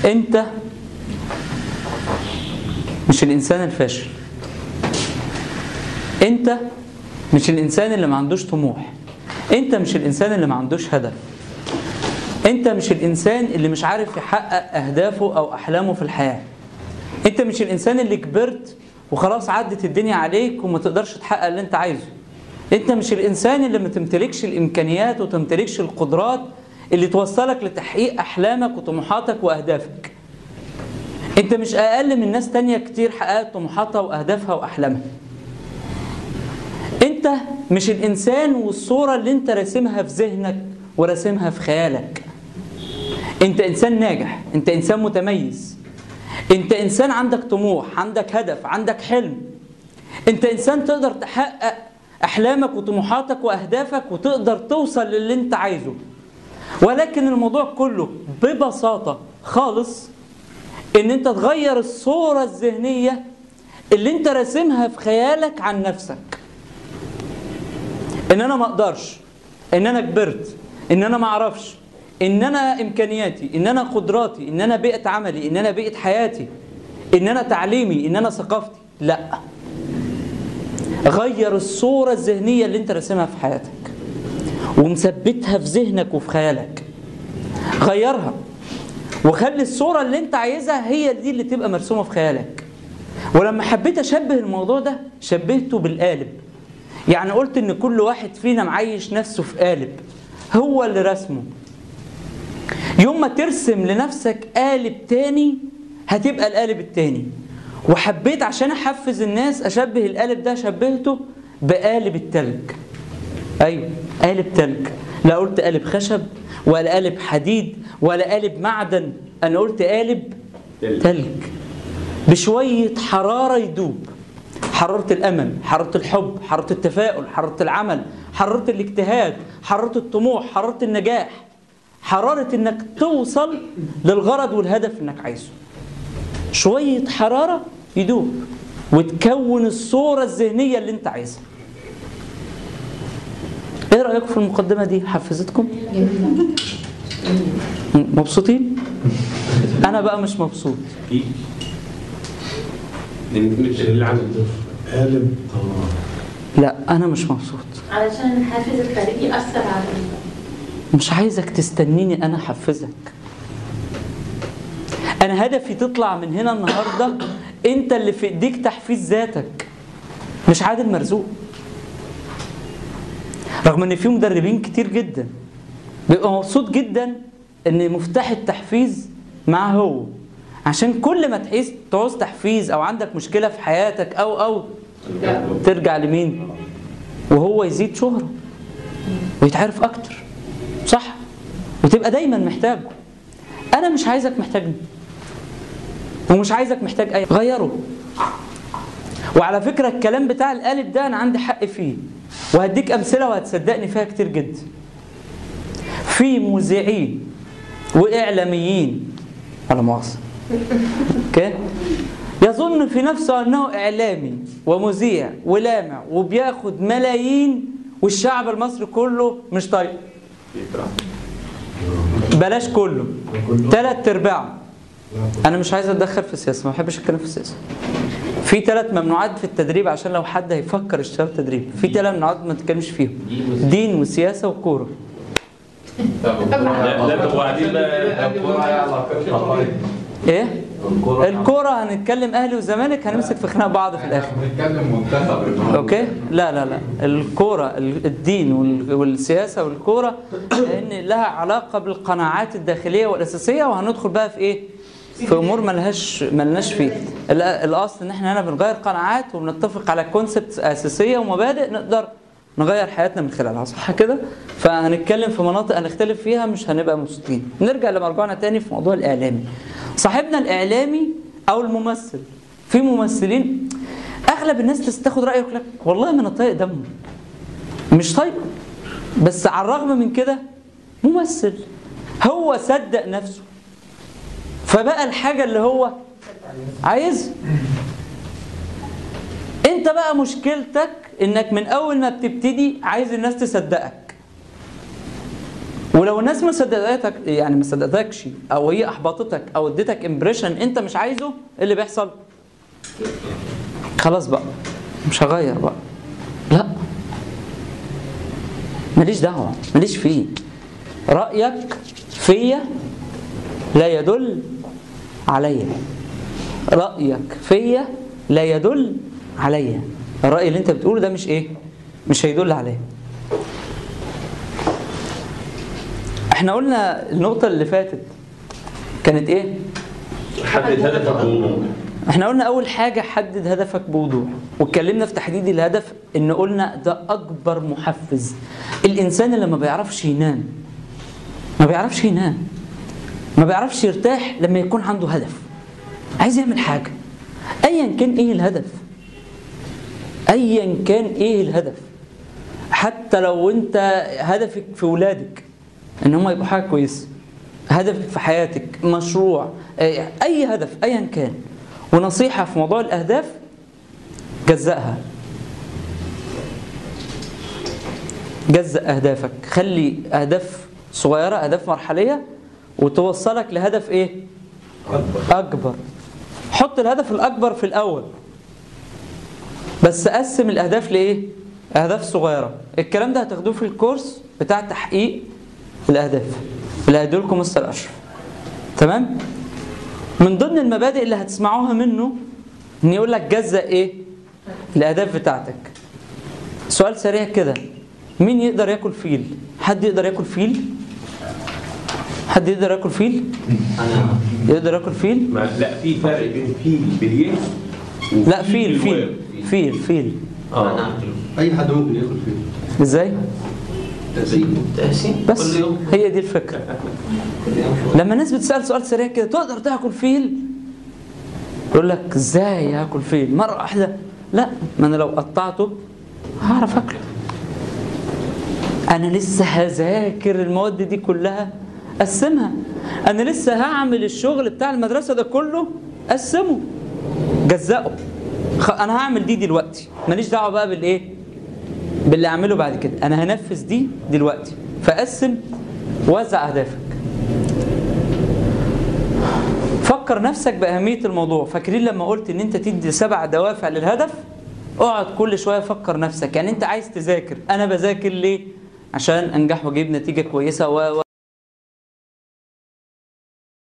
انت مش الانسان الفاشل انت مش الانسان اللي ما عندوش طموح انت مش الانسان اللي ما عندوش هدف انت مش الانسان اللي مش عارف يحقق اهدافه او احلامه في الحياه انت مش الانسان اللي كبرت وخلاص عدت الدنيا عليك وما تقدرش تحقق اللي انت عايزه انت مش الانسان اللي ما تمتلكش الامكانيات وتمتلكش القدرات اللي توصلك لتحقيق احلامك وطموحاتك واهدافك انت مش اقل من ناس تانية كتير حققت طموحاتها واهدافها واحلامها انت مش الانسان والصورة اللي انت راسمها في ذهنك وراسمها في خيالك انت انسان ناجح انت انسان متميز انت انسان عندك طموح عندك هدف عندك حلم انت انسان تقدر تحقق احلامك وطموحاتك واهدافك وتقدر توصل للي انت عايزه ولكن الموضوع كله ببساطة خالص ان انت تغير الصورة الذهنية اللي انت راسمها في خيالك عن نفسك ان انا ما اقدرش ان انا كبرت ان انا ما اعرفش ان انا امكانياتي ان انا قدراتي ان انا بيئه عملي ان انا بيئه حياتي ان انا تعليمي ان انا ثقافتي لا غير الصوره الذهنيه اللي انت راسمها في حياتك ومثبتها في ذهنك وفي خيالك غيرها وخلي الصوره اللي انت عايزها هي دي اللي تبقى مرسومه في خيالك ولما حبيت اشبه الموضوع ده شبهته بالقالب يعني قلت ان كل واحد فينا معيش نفسه في قالب هو اللي رسمه يوم ما ترسم لنفسك قالب تاني هتبقى القالب التاني وحبيت عشان احفز الناس اشبه القالب ده شبهته بقالب التلج ايوه قالب تلج لا قلت قالب خشب ولا قالب حديد ولا قالب معدن انا قلت قالب تلج بشويه حراره يدوب حرارة الأمل حرارة الحب حرارة التفاؤل حرارة العمل حرارة الاجتهاد حرارة الطموح حرارة النجاح حرارة انك توصل للغرض والهدف انك عايزه شوية حرارة يدوب وتكون الصورة الذهنية اللي انت عايزها ايه رأيكم في المقدمة دي حفزتكم مبسوطين انا بقى مش مبسوط مش اللي عنده قالب لا انا مش مبسوط علشان الحافز الخارجي أثر على مش عايزك تستنيني انا احفزك انا هدفي تطلع من هنا النهارده انت اللي في ايديك تحفيز ذاتك مش عادل مرزوق رغم ان في مدربين كتير جدا بيبقى مبسوط جدا ان مفتاح التحفيز معاه هو عشان كل ما تحس تعوز تحفيز او عندك مشكله في حياتك او او ترجع لمين وهو يزيد شهره ويتعرف اكتر صح وتبقى دايما محتاجه انا مش عايزك محتاجني ومش عايزك محتاج اي غيره وعلى فكره الكلام بتاع القالب ده انا عندي حق فيه وهديك امثله وهتصدقني فيها كتير جدا في مذيعين واعلاميين على مؤاخذه اوكي يظن في نفسه انه اعلامي ومذيع ولامع وبياخد ملايين والشعب المصري كله مش طايق بلاش كله ثلاث ارباعه انا مش عايز اتدخل في السياسه ما بحبش اتكلم في السياسه في ثلاث ممنوعات في التدريب عشان لو حد هيفكر يشتغل تدريب في ثلاث ممنوعات ما تتكلمش فيهم دين وسياسه وكوره لا لا طب وبعدين بقى ايه الكوره هنتكلم اهلي وزمالك هنمسك في خناق بعض في الاخر بنتكلم منتخب النهارده اوكي لا لا لا الكوره الدين وال- والسياسه والكوره لان لها علاقه بالقناعات الداخليه والاساسيه وهندخل بقى في ايه في امور ملهاش ملناش فيه ال- الاصل ان احنا هنا بنغير قناعات وبنتفق على كونسبت اساسيه ومبادئ نقدر نغير حياتنا من خلالها صح كده فهنتكلم في مناطق هنختلف فيها مش هنبقى مبسوطين نرجع لمرجعنا تاني في موضوع الاعلامي صاحبنا الاعلامي او الممثل في ممثلين اغلب الناس تاخد رايه يقول لك والله ما انا طايق دمه مش طايقه بس على الرغم من كده ممثل هو صدق نفسه فبقى الحاجه اللي هو عايزها انت بقى مشكلتك انك من اول ما بتبتدي عايز الناس تصدقك ولو الناس ما صدقتك يعني ما صدقتكش او هي احبطتك او اديتك امبريشن انت مش عايزه ايه اللي بيحصل خلاص بقى مش هغير بقى لا ماليش دعوه ماليش فيه رايك فيا لا يدل عليا رايك فيا لا يدل عليا الراي اللي انت بتقوله ده مش ايه مش هيدل عليا احنا قلنا النقطة اللي فاتت كانت ايه؟ حدد هدفك بوضوح احنا قلنا أول حاجة حدد هدفك بوضوح واتكلمنا في تحديد الهدف إن قلنا ده أكبر محفز الإنسان اللي ما بيعرفش ينام ما بيعرفش ينام ما بيعرفش يرتاح لما يكون عنده هدف عايز يعمل حاجة أيا كان إيه الهدف أيا كان إيه الهدف حتى لو أنت هدفك في ولادك ان هم يبقوا حاجه كويسه هدف في حياتك مشروع آه، اي هدف ايا كان ونصيحه في موضوع الاهداف جزأها جزأ اهدافك خلي اهداف صغيره اهداف مرحليه وتوصلك لهدف ايه اكبر حط الهدف الاكبر في الاول بس قسم الاهداف لايه اهداف صغيره الكلام ده هتاخدوه في الكورس بتاع تحقيق الاهداف اللي هيديه لكم مستر اشرف تمام من ضمن المبادئ اللي هتسمعوها منه ان يقول لك جزأ ايه الاهداف بتاعتك سؤال سريع كده مين يقدر ياكل فيل حد يقدر ياكل فيل حد يقدر ياكل فيل يقدر ياكل فيل ما لا في فرق بين فيل باليه لا فيل فيل فيل فيل اه اي حد ممكن ياكل فيه ازاي تقسيم بس هي دي الفكره لما الناس بتسال سؤال سريع كده تقدر تاكل فيل يقول لك ازاي هاكل فيل مره واحده لا ما انا لو قطعته هعرف اكله انا لسه هذاكر المواد دي كلها قسمها انا لسه هعمل الشغل بتاع المدرسه ده كله قسمه جزأه خ- انا هعمل دي دلوقتي ماليش دعوه بقى بالايه باللي اعمله بعد كده انا هنفذ دي دلوقتي فقسم وزع اهدافك فكر نفسك باهميه الموضوع فاكرين لما قلت ان انت تدي سبع دوافع للهدف اقعد كل شويه فكر نفسك يعني انت عايز تذاكر انا بذاكر ليه عشان انجح واجيب نتيجه كويسه و و-